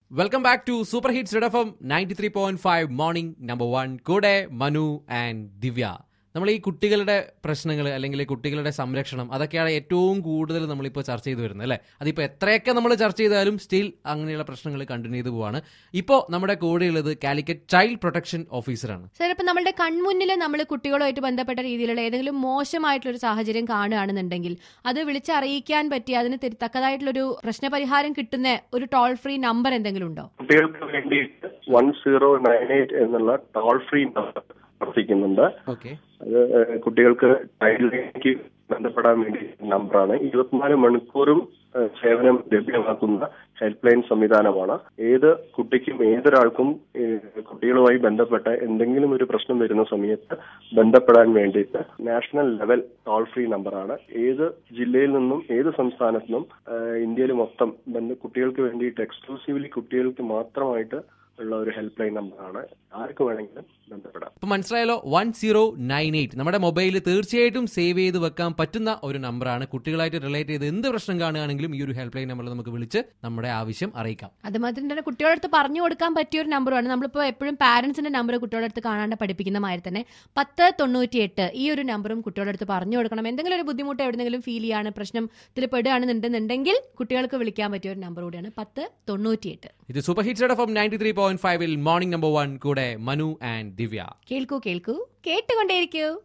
welcome back to super hits red F M ninety three point five morning number one കൂടെ Manu and ദിവ്യ നമ്മൾ ഈ കുട്ടികളുടെ പ്രശ്നങ്ങൾ അല്ലെങ്കിൽ കുട്ടികളുടെ സംരക്ഷണം അതൊക്കെയാണ് ഏറ്റവും കൂടുതൽ നമ്മളിപ്പോൾ ചർച്ച ചെയ്തു വരുന്നത് അല്ലേ അതിപ്പോൾ എത്രയൊക്കെ നമ്മൾ ചർച്ച ചെയ്താലും സ്റ്റിൽ അങ്ങനെയുള്ള പ്രശ്നങ്ങൾ കണ്ടിന്യൂ ചെയ്തു പോവാണ് ഇപ്പോൾ നമ്മുടെ കൂടെയുള്ളത് കാലിക്കറ്റ് ചൈൽഡ് പ്രൊട്ടക്ഷൻ ഓഫീസറാണ് സാർ ഇപ്പൊ നമ്മളുടെ കൺമുന്നിൽ നമ്മൾ കുട്ടികളുമായിട്ട് ബന്ധപ്പെട്ട രീതിയിലുള്ള ഏതെങ്കിലും മോശമായിട്ടുള്ള ഒരു സാഹചര്യം കാണുകയാണെന്നുണ്ടെങ്കിൽ അത് വിളിച്ചറിയിക്കാൻ പറ്റിയ അതിന് തിരി- തക്കതായിട്ടുള്ളൊരു പ്രശ്നപരിഹാരം കിട്ടുന്ന ഒരു ടോൾ ഫ്രീ നമ്പർ എന്തെങ്കിലും ഉണ്ടോ കുട്ടികൾക്ക് വേണ്ടിയിട്ട് വൺ സീറോ നയൻ എയ്റ്റ് എന്നുള്ള ടോൾ ഫ്രീ നമ്പർ പ്രവർത്തിക്കുന്നുണ്ട് ഓക്കെ അത് ഏഹ്, കുട്ടികൾക്ക് ചൈൽഡ് ലൈനിലേക്ക് ബന്ധപ്പെടാൻ വേണ്ടി നമ്പറാണ് ഇരുപത്തിനാല് മണിക്കൂറും ഏഹ്, സേവനം ലഭ്യമാക്കുന്ന ഹെൽപ്പ് ലൈൻ സംവിധാനമാണ് ഏത് കുട്ടിക്കും ഏതൊരാൾക്കും ഏഹ്, കുട്ടികളുമായി ബന്ധപ്പെട്ട എന്തെങ്കിലും ഒരു പ്രശ്നം വരുന്ന സമയത്ത് ബന്ധപ്പെടാൻ വേണ്ടിയിട്ട് നാഷണൽ ലെവൽ ടോൾ ഫ്രീ നമ്പറാണ് ഏത് ജില്ലയിൽ നിന്നും ഏത് സംസ്ഥാനത്തു നിന്നും ഏഹ്, ഇന്ത്യയിൽ മൊത്തം ബന്ധ കുട്ടികൾക്ക് വേണ്ടിയിട്ട് എക്സ്ക്ലൂസീവ്ലി കുട്ടികൾക്ക് മാത്രമായിട്ട് ഉള്ള ഒരു ഹെൽപ്പ് ലൈൻ നമ്പറാണ് ആർക്ക് വേണമെങ്കിലും ബന്ധപ്പെടാം ഇപ്പൊ മനസ്സിലായല്ലോ വൺ സീറോ നയൻ എയ്റ്റ് നമ്മുടെ മൊബൈലിൽ തീർച്ചയായിട്ടും സേവ് ചെയ്ത് വെക്കാൻ പറ്റുന്ന ഒരു നമ്പറാണ് കുട്ടികളായിട്ട് റിലേറ്റ് ചെയ്ത് എന്ത് പ്രശ്നം കാണുകയാണെങ്കിലും ഈ ഒരു ഹെൽപ്പ് ലൈൻ നമ്പറിൽ നമുക്ക് വിളിച്ച് നമ്മുടെ ആവശ്യം അറിയിക്കാം അതുമാതിരി തന്നെ കുട്ടികളുടെ അടുത്ത് പറഞ്ഞു കൊടുക്കാൻ പറ്റിയ ഒരു നമ്പറുമാണ് നമ്മളിപ്പോൾ എപ്പോഴും പാരന്റ്സിന്റെ നമ്പർ കുട്ടികളുടെ അടുത്ത് കാണാണ്ട് പഠിപ്പിക്കുന്ന മാതിരി തന്നെ പത്ത് തൊണ്ണൂറ്റി എട്ട് ഈ ഒരു നമ്പറും കുട്ടികളുടെ അടുത്ത് പറഞ്ഞു കൊടുക്കണം എന്തെങ്കിലും ഒരു ബുദ്ധിമുട്ട് എവിടെയെങ്കിലും ഫീൽ ചെയ്യാണ് പ്രശ്നത്തിൽ പെടുകയാണെന്നുണ്ടെന്നുണ്ടെങ്കിൽ കുട്ടികൾക്ക് വിളിക്കാൻ പറ്റിയ ഒരു നമ്പർ കൂടിയാണ് പത്ത് തൊണ്ണൂറ്റി എട്ട് ഇത് super hits F M ninety three point ഫൈവിൽ മോർണിംഗ് നമ്പർ വൺ കൂടെ മനു ആൻഡ് ദിവ്യ കേൾക്കൂ കേൾക്കൂ കേട്ടുകൊണ്ടേയിരിക്കൂ